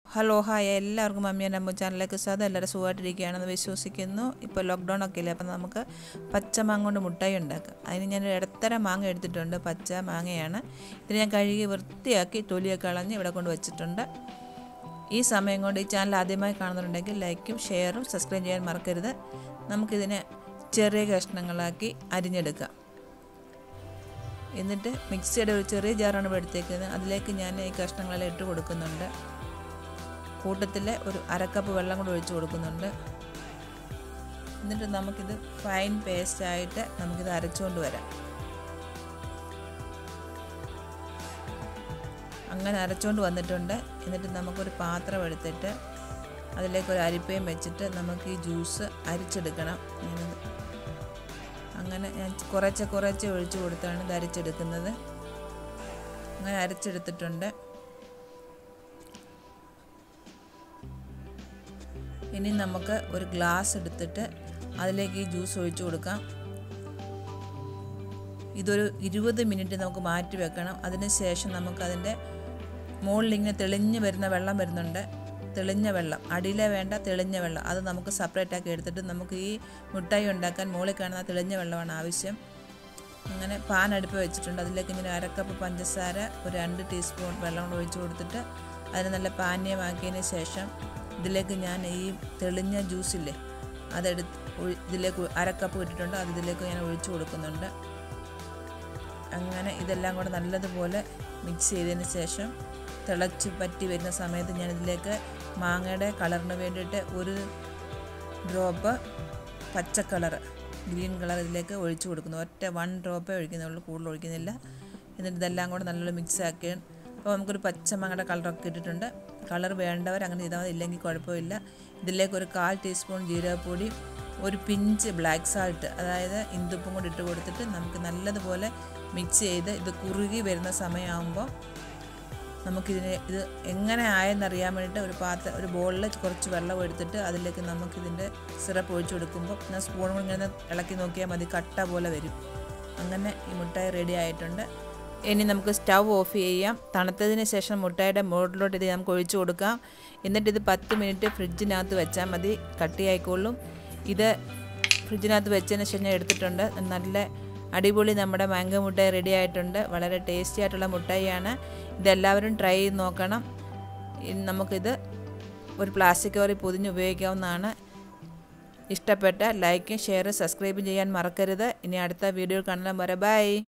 hello hi എല്ലാവർക്കും mummy എൻ്റെ അമ്മ ചാനലിലേക്ക് സ്വാഗതം എല്ലാവരും സുഖമായിട്ടിരിക്കുകയാണെന്ന് വിശ്വസിക്കുന്നു ഇപ്പോൾ ലോക്ക്ഡൗൺ ഒക്കെ ഇല്ലേ അപ്പം നമുക്ക് പച്ച മാങ്ങ കൊണ്ട് മുട്ടായി ഉണ്ടാക്കാം അതിന് ഞാൻ ഒരു ഇടത്തര മാങ്ങ എടുത്തിട്ടുണ്ട് പച്ച മാങ്ങയാണ് ഇത് ഞാൻ കഴുകി വൃത്തിയാക്കി തൊലിയൊക്കെ കളഞ്ഞ് ഇവിടെ കൊണ്ട് വെച്ചിട്ടുണ്ട് ഈ സമയം കൊണ്ട് ഈ ചാനൽ ആദ്യമായി കാണുന്നുണ്ടെങ്കിൽ ലൈക്കും ഷെയറും സബ്സ്ക്രൈബ് ചെയ്യാൻ മറക്കരുത് നമുക്കിതിനെ ചെറിയ കഷ്ണങ്ങളാക്കി അരിഞ്ഞെടുക്കാം എന്നിട്ട് മിക്സിയുടെ ഒരു ചെറിയ ജാറാണ് ഇവിടെ എടുത്തേക്കുന്നത് അതിലേക്ക് ഞാൻ ഈ കഷ്ണങ്ങളെല്ലാം ഇട്ട് കൊടുക്കുന്നുണ്ട് കൂട്ടത്തിൽ ഒരു അരക്കപ്പ് വെള്ളം കൂടെ ഒഴിച്ച് കൊടുക്കുന്നുണ്ട് എന്നിട്ട് നമുക്കിത് ഫൈൻ പേസ്റ്റായിട്ട് നമുക്കിത് അരച്ചുകൊണ്ട് വരാം അങ്ങനെ അരച്ചുകൊണ്ട് വന്നിട്ടുണ്ട് എന്നിട്ട് നമുക്കൊരു പാത്രം എടുത്തിട്ട് അതിലേക്ക് ഒരു അരിപ്പയും വെച്ചിട്ട് നമുക്ക് ഈ ജ്യൂസ് അരിച്ചെടുക്കണം അങ്ങനെ ഞാൻ കുറച്ച് കുറച്ച് ഒഴിച്ചു കൊടുത്താണ് ഇത് അരിച്ചെടുക്കുന്നത് അങ്ങനെ അരച്ചെടുത്തിട്ടുണ്ട് ഇനി നമുക്ക് ഒരു ഗ്ലാസ് എടുത്തിട്ട് അതിലേക്ക് ഈ ജ്യൂസ് ഒഴിച്ചു കൊടുക്കാം ഇതൊരു ഇരുപത് മിനിറ്റ് നമുക്ക് മാറ്റി വെക്കണം അതിന് ശേഷം നമുക്കതിൻ്റെ മുകളിൽ ഇങ്ങനെ തെളിഞ്ഞ് വരുന്ന വെള്ളം വരുന്നുണ്ട് തെളിഞ്ഞ വെള്ളം അടിയിലെ വേണ്ട തെളിഞ്ഞ വെള്ളം അത് നമുക്ക് സെപ്പറേറ്റ് ആക്കി എടുത്തിട്ട് നമുക്ക് ഈ മുട്ടായി ഉണ്ടാക്കാൻ മുകളിൽ കാണുന്ന തെളിഞ്ഞ വെള്ളമാണ് ആവശ്യം അങ്ങനെ പാൻ അടുപ്പ് വെച്ചിട്ടുണ്ട് അതിലേക്ക് ഇങ്ങനെ അരക്കപ്പ് പഞ്ചസാര ഒരു രണ്ട് ടീസ്പൂൺ വെള്ളം കൊണ്ട് ഒഴിച്ച് കൊടുത്തിട്ട് അതിന് നല്ല പാനീയമാക്കിയതിന് ശേഷം ഇതിലേക്ക് ഞാൻ ഈ തെളിഞ്ഞ ജ്യൂസില്ലേ അതെടുത്ത് ഇതിലേക്ക് അരക്കപ്പ് ഇട്ടിട്ടുണ്ട് അത് ഇതിലേക്ക് ഞാൻ ഒഴിച്ചു കൊടുക്കുന്നുണ്ട് അങ്ങനെ ഇതെല്ലാം കൂടെ നല്ലതുപോലെ മിക്സ് ചെയ്തതിന് ശേഷം തിളച്ച് പറ്റി വരുന്ന സമയത്ത് ഞാൻ ഇതിലേക്ക് മാങ്ങയുടെ കളറിന് വേണ്ടിയിട്ട് ഒരു ഡ്രോപ്പ് പച്ച കളർ ഗ്രീൻ കളർ ഇതിലേക്ക് ഒഴിച്ചു കൊടുക്കുന്നു ഒറ്റ വൺ ഡ്രോപ്പേ ഒഴിക്കുന്നുള്ളൂ കൂടുതൽ ഒഴിക്കുന്നില്ല എന്നിട്ട് ഇതെല്ലാം കൂടെ നല്ലോണം മിക്സ് ആക്കി അപ്പോൾ നമുക്കൊരു പച്ച മാങ്ങയുടെ കളറൊക്കെ ഇട്ടിട്ടുണ്ട് കളർ വേണ്ടവർ അങ്ങനെ ചെയ്താൽ മതി ഇല്ലെങ്കിൽ കുഴപ്പമില്ല ഇതിലേക്ക് ഒരു കാൽ ടീസ്പൂൺ ജീരകപ്പൊടി ഒരു പിഞ്ച് ബ്ലാക്ക് സാൾട്ട് അതായത് ഇന്ദുപ്പും കൂടി ഇട്ട് കൊടുത്തിട്ട് നമുക്ക് നല്ലതുപോലെ മിക്സ് ചെയ്ത് ഇത് കുറുകി വരുന്ന സമയമാകുമ്പോൾ നമുക്കിതിനെ ഇത് എങ്ങനെ ആയെന്നറിയാൻ വേണ്ടിയിട്ട് ഒരു പാത്രം ഒരു ബോളിൽ കുറച്ച് വെള്ളം എടുത്തിട്ട് അതിലേക്ക് നമുക്കിതിൻ്റെ സിറപ്പ് ഒഴിച്ചു കൊടുക്കുമ്പോൾ ഞാൻ സ്പൂൺ കൊണ്ട് ഇങ്ങനെ ഇളക്കി നോക്കിയാൽ മതി കട്ട പോലെ വരും അങ്ങനെ ഈ മുട്ടായി റെഡി ആയിട്ടുണ്ട് ഇനി നമുക്ക് സ്റ്റൗ ഓഫ് ചെയ്യാം തണുത്തതിന് ശേഷം മുട്ടായുടെ മുകളിലോട്ട് ഇത് നമുക്ക് ഒഴിച്ചു കൊടുക്കാം എന്നിട്ട് ഇത് പത്ത് മിനിറ്റ് ഫ്രിഡ്ജിനകത്ത് വെച്ചാൽ മതി കട്ടിയായിക്കോളും ഇത് ഫ്രിഡ്ജിനകത്ത് വെച്ചതിന് ശേഷം ഞാൻ എടുത്തിട്ടുണ്ട് നല്ല അടിപൊളി നമ്മുടെ മാംഗോ മുട്ടായി റെഡി ആയിട്ടുണ്ട് വളരെ ടേസ്റ്റി ആയിട്ടുള്ള മുട്ടായിയാണ് ഇതെല്ലാവരും ട്രൈ ചെയ്ത് നോക്കണം നമുക്കിത് ഒരു പ്ലാസ്റ്റിക് കവറിൽ പൊതിഞ്ഞ് ഉപയോഗിക്കാവുന്നതാണ് ഇഷ്ടപ്പെട്ട ലൈക്കും ഷെയറും സബ്സ്ക്രൈബും ചെയ്യാൻ മറക്കരുത് ഇനി അടുത്ത വീഡിയോ കാണാൻ വരെ ബൈ